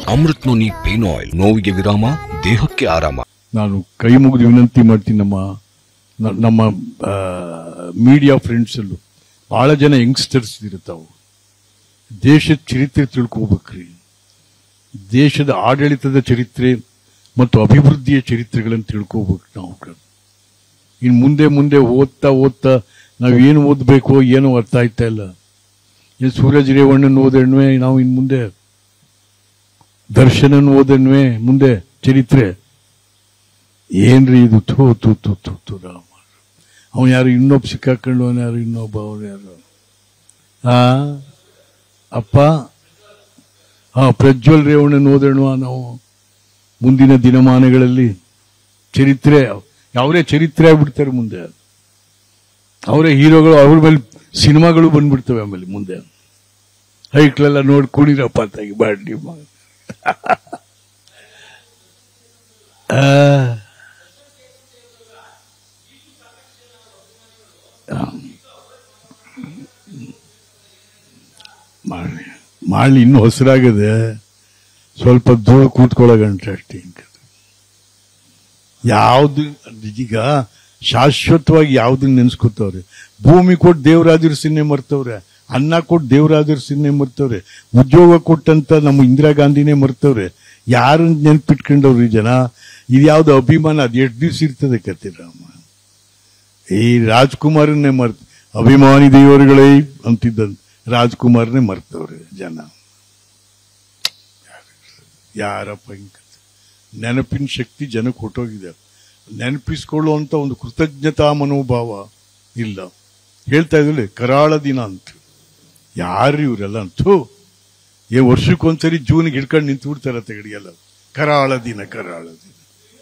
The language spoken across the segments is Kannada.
ಅಮೃತ್ ನೋನಿ ಪೇನ್ ಆಯಿಲ್ ನೋವಿಗೆ ವಿರಾಮ ದೇಹಕ್ಕೆ ಆರಾಮ ನಾನು ಕೈ ಮುಗಿದು ವಿನಂತಿ ಮಾಡ್ತೀನಿ ನಮ್ಮ ನ- ನಮ್ಮ ಮೀಡಿಯಾ ಫ್ರೆಂಡ್ಸಲ್ಲೂ ಬಹಳ ಜನ ಯಂಗ್ಸ್ಟರ್ಸ್ ಇರ್ತಾವು ದೇಶದ ಚರಿತ್ರೆ ತಿಳ್ಕೋಬೇಕ್ರಿ ದೇಶದ ಆಡಳಿತದ ಚರಿತ್ರೆ ಮತ್ತು ಅಭಿವೃದ್ಧಿಯ ಚರಿತ್ರೆಗಳನ್ನು ತಿಳ್ಕೋಬೇಕು ನಾವು ಇನ್ನು ಮುಂದೆ ಮುಂದೆ ಓದ್ತಾ ಓದ್ತಾ ನಾವೇನು ಓದಬೇಕು ಏನೋ ಅರ್ಥ ಆಯ್ತಾ ಇಲ್ಲ ಏನು ಸೂರಜ್ ರೇವಣ್ಣನ ಓದಣ್ವೆ ನಾವು ಇನ್ನು ಮುಂದೆ ದರ್ಶನನ್ ಓದಣ್ವೆ ಮುಂದೆ ಚರಿತ್ರೆ ಏನ್ರಿ ಇದು ಥೂ ಥೂ ಥೂ ಥೂ ಥೂ ರಾಮ ಅವನು ಯಾರು ಇನ್ನೊಬ್ಬ ಸಿಕ್ಕಾಕೊಂಡು ಅವನು ಯಾರು ಇನ್ನೊಬ್ಬ ಅವನು ಯಾರು ಆ ಅಪ್ಪ ಹಾ ಪ್ರಜ್ವಲ್ ರೇವಣ್ಣನ ಓದೋಣ ನಾವು ಮುಂದಿನ ದಿನಮಾನಗಳಲ್ಲಿ ಚರಿತ್ರೆ ಅವರೇ ಚರಿತ್ರೆ ಆಗ್ಬಿಡ್ತಾರೆ ಮುಂದೆ ಅವರೇ ಹೀರೋಗಳು ಅವ್ರ ಮೇಲೆ ಸಿನಿಮಾಗಳು ಬಂದ್ಬಿಡ್ತವೆ ಆಮೇಲೆ ಮುಂದೆ ಹೈಕ್ಲೆಲ್ಲ ನೋಡಿ ಕುಣಿರಪ್ಪ ತಾಗಿ ಬಾಡಿ ಆ ಮಾಡಿ ಮಾಡಿ ಇನ್ನೂ ಹೊಸರಾಗಿದೆ ಸ್ವಲ್ಪ ದೂರ ಕೂತ್ಕೊಳ್ಳೋಗಂಟ್ರೆ ಅಷ್ಟೇ ಹಿಂಗೆ ಯಾವ್ದು ಈಗ ಶಾಶ್ವತವಾಗಿ ಯಾವ್ದನ್ನ ನೆನ್ಸ್ಕೊತವ್ರೆ ಭೂಮಿ ಕೊಟ್ಟು ದೇವರಾಜರ ಸಿನ್ನೆ ಮರ್ತವ್ರೆ ಅನ್ನ ಕೊಟ್ಟು ದೇವರಾಜರ ಸಿನ್ನೆ ಮರ್ತವ್ರೆ ಉದ್ಯೋಗ ಕೊಟ್ಟಂತ ನಮ್ಮ ಇಂದಿರಾ ಗಾಂಧಿನೇ ಮರ್ತವ್ರೆ ಯಾರನ್ನ ನೆನ್ಪಿಟ್ಕೊಂಡವ್ರಿ ಜನ ಇದ್ಯಾವ್ದು ಅಭಿಮಾನ ಅದು ಎಷ್ಟು ದಿವ್ಸ ಇರ್ತದೆ ಕತೆ ರಾಮ ಈ ರಾಜ್ಕುಮಾರನ್ನೇ ಮರ್ತ ಅಭಿಮಾನಿ ದೇವರುಗಳೇ ಅಂತಿದ್ದ ರಾಜ್ಕುಮಾರ್ನೇ ಮರ್ತವ್ರೆ ಜನ ಯಾರಪ್ಪ ಹಿಂಗ್ ಕತೆ? ನೆನಪಿನ ಶಕ್ತಿ ಜನಕ್ಕೆ ಹೊಟ್ಟೋಗಿದೆ ನೆನಪಿಸ್ಕೊಳ್ಳುವಂತ ಒಂದು ಕೃತಜ್ಞತಾ ಮನೋಭಾವ ಇಲ್ಲ ಹೇಳ್ತಾ ಇದ್ರಲ್ಲಿ ಕರಾಳ ದಿನ ಅಂತ ಯಾರು ಇವರೆಲ್ಲ ಅಂತೂ ಏ ವರ್ಷಕ್ಕೊಂದ್ಸರಿ ಜೂನ್ಗೆ ಹಿಡ್ಕೊಂಡು ನಿಂತು ಬಿಡ್ತಾರ ತೆಗಡಿಯಲ್ಲ ಕರಾಳ ದಿನ ಕರಾಳ ದಿನ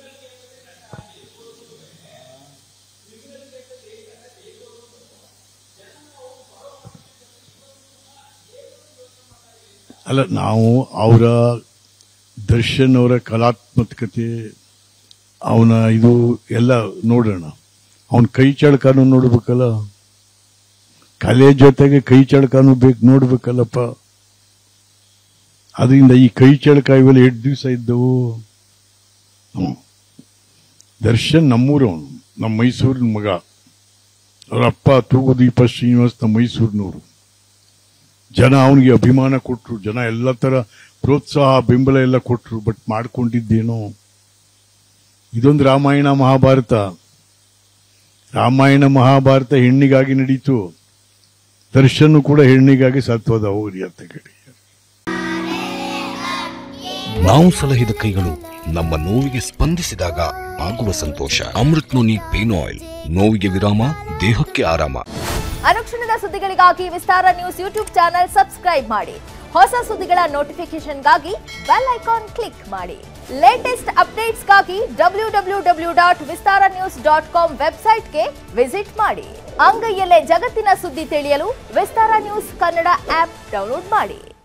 ಅಲ್ಲ ನಾವು ಅವರ ದರ್ಶನ್ ಅವರ ಕಲಾತ್ಮಕತೆ ಅವನ ಇದು ಎಲ್ಲ ನೋಡೋಣ ಅವನ ಕೈ ಚಳಕನೂ ನೋಡ್ಬೇಕಲ್ಲ ಕಲೆ ಜೊತೆಗೆ ಕೈ ಚಳಕನೂ ಬೇಕು ನೋಡ್ಬೇಕಲ್ಲಪ್ಪ ಅದರಿಂದ ಈ ಕೈ ಚಳಕ ಇವೆಲ್ಲ ಎಷ್ಟು ದಿವಸ ಇದ್ದವು ಹ್ಮ್. ದರ್ಶನ್ ನಮ್ಮೂರವನು ನಮ್ಮ ಮೈಸೂರಿನ ಮಗ ಅವರ ಅಪ್ಪ ತೂಗುದೀಪ ಶ್ರೀನಿವಾಸ್ ನಮ್ಮ ಮೈಸೂರಿನವರು ಜನ ಅವನಿಗೆ ಅಭಿಮಾನ ಕೊಟ್ರು ಜನ ಎಲ್ಲ ತರ ಪ್ರೋತ್ಸಾಹ ಬೆಂಬಲ ಎಲ್ಲ ಕೊಟ್ರು ಬಟ್ ಮಾಡ್ಕೊಂಡಿದ್ದೇನೋ ಇದೊಂದು ರಾಮಾಯಣ ಮಹಾಭಾರತ ರಾಮಾಯಣ ಮಹಾಭಾರತ ಹೆಣ್ಣಿಗಾಗಿ ನಡೀತು ದರ್ಶನ್ ಕೂಡ ಹೆಣ್ಣಿಗಾಗಿ ಸತ್ವದ ಹೋಗ್ರಿ ಅಂತ ಕಡೆ ನಾವು ಸಲಹಿದ ಕೈಗಳು ನಮ್ಮ ನೋವಿಗೆ ಸ್ಪಂದಿಸಿದಾಗ ಆಗುವ ಸಂತೋಷ ಅಮೃತ್ ನೋನಿ ಪೇನ್ ಆಯಿಲ್ ನೋವಿಗೆ ವಿರಾಮ ದೇಹಕ್ಕೆ ಆರಾಮ ಅನುಕ್ಷಣದ ಸುದ್ದಿಗಳಿಗಾಗಿ Vistara news YouTube channel subscribe ಮಾಡಿ ಹೊಸ ಸುದ್ದಿಗಳ ನೋಟಿಫಿಕೇಶನ್ಗಾಗಿ ಬೆಲ್ ಐಕಾನ್ ಕ್ಲಿಕ್ ಮಾಡಿ ಲೇಟೆಸ್ಟ್ ಅಪ್ಡೇಟ್ಸ್ಗಾಗಿ W W W dot Vistara news dot com ವೆಬ್ಸೈಟ್ಗೆ ವಿಸಿಟ್ ಮಾಡಿ ಅಂಗೈಯಲ್ಲೇ ಜಗತ್ತಿನ ಸುದ್ದಿ ತಿಳಿಯಲು Vistara news Kannada app download ಮಾಡಿ